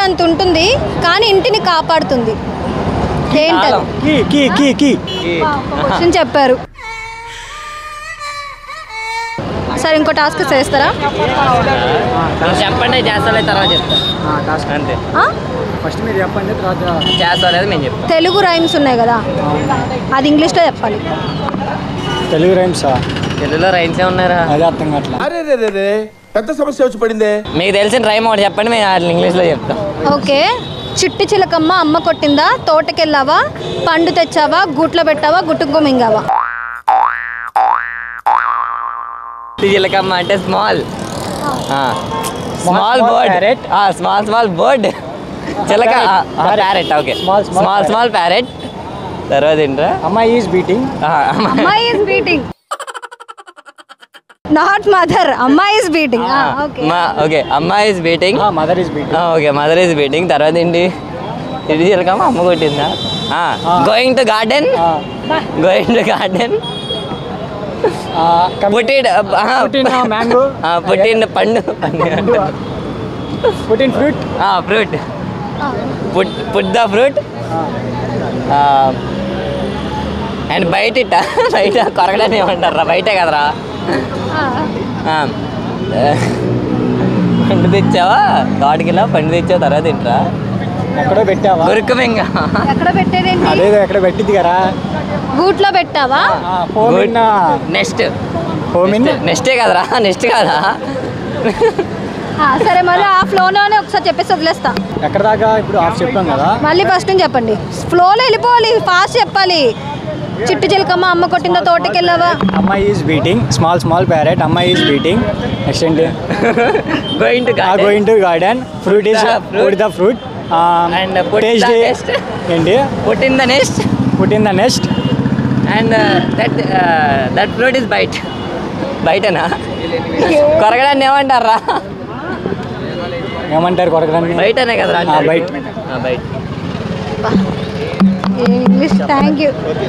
అంత ఉంటుంది కానీ ఇంటిని కాపాడుతుంది ఏంటది తాళం. Key key key key question చెప్పారు సరే ఇంకో టాస్క్ చేస్తారా నువ్వు చెప్పండి చేస్తాలే తర్వాత చెప్తా అంతే ఆ? ఫస్ట్ మీరు చెప్పండి తర్వాత చేస్తా లేదు మేము చెప్తాం తెలుగు రైమ్స్ ఉన్నాయి కదా అది ఇంగ్లీష్లో చెప్పాలి తెలుగు రైమ్సా తెలుగులో రైన్స్ ఉన్నారా అదే అర్థం కావట్లేదు అరే రే రే రే పెద్ద సమస్య వచ్చి పడిందే మీకు తెలిసిన రైమ్ ఒకటి చెప్పండి మేము వాటిని ఇంగ్లీష్లో చెప్తాం ఓకే చిట్టి చిలకమ్మ అమ్మ కొట్టిందా తోటకెళ్ళావా పండు తెచ్చావా గూట్లో పెట్టావా గుట్టుకు మింగావా చిలకమ్మ అంటే small small small bird parrot. Small small bird చిలక Parrot. Parrot okay Small, small small parrot. Small parrot తర్వాత ఏంట్రా అమ్మాయి ఈజ్ బీటింగ్ అమ్మాయి ఇస్ బీటింగ్ నాట్ మదర్ అమ్మాయి ఇస్ బీటింగ్ ఓకే ఓకే అమ్మాయి is beating mother is beating okay mother is beating తర్వాత ఏంటి ఇది చిలకమ్మ అమ్మ కొట్టిందా going to garden going to garden పుట్టిన్ పుట్టిన మ్యాంగో పుట్టిన పండు పుట్టిన్ fruit fruit put put the fruit and బయట ఇట్ట బయట కొరగడని ఏమంటారా బయటే కదరా ఆ, పండు తెచ్చావా తోటకిలా పండు తెచ్చావు తర్వాత తింటరా ఎక్కడో పెట్టావా గురుకు మింగ ఎక్కడ పెట్టేదేంటి అదేదో ఎక్కడ పెట్టింది కదా గూట్లో పెట్టావా హోమిన్ నెక్స్ట్ హోమిన్ నెక్స్టే కదరా నెక్స్ట్ కాదా ఆ, సరే మరి ఆ ఫ్లోలోనే ఒకసారి చెప్పేసి వదిలేస్తా ఎక్కడ దాకా ఇప్పుడు హాఫ్ చెప్పాం కదా మళ్ళీ ఫస్ట్ నుంచి చెప్పండి ఫ్లోలో వెళ్ళిపోవాలి ఫాస్ట్ చెప్పాలి చిట్టు చిలకమ్మ అమ్మ కొట్టిందా తోటకెళ్ళావా అమ్మాయి is beating small small parrot అమ్మాయి ఈజ్ బీటింగ్ నెక్స్ట్ ఏంటి going to going to garden fruit is The fruit. Fruit the fruit And put the taste nest. ఏంటి put in the next put in the next and that that fruit is బయట బయటనా కొరగడాన్ని ఏమంటారా ఏమంటారు కొరకరాన్ని బయటనే కదరా ఆ, బయట. బయట ఇంగ్లీష్ థ్యాంక్ యూ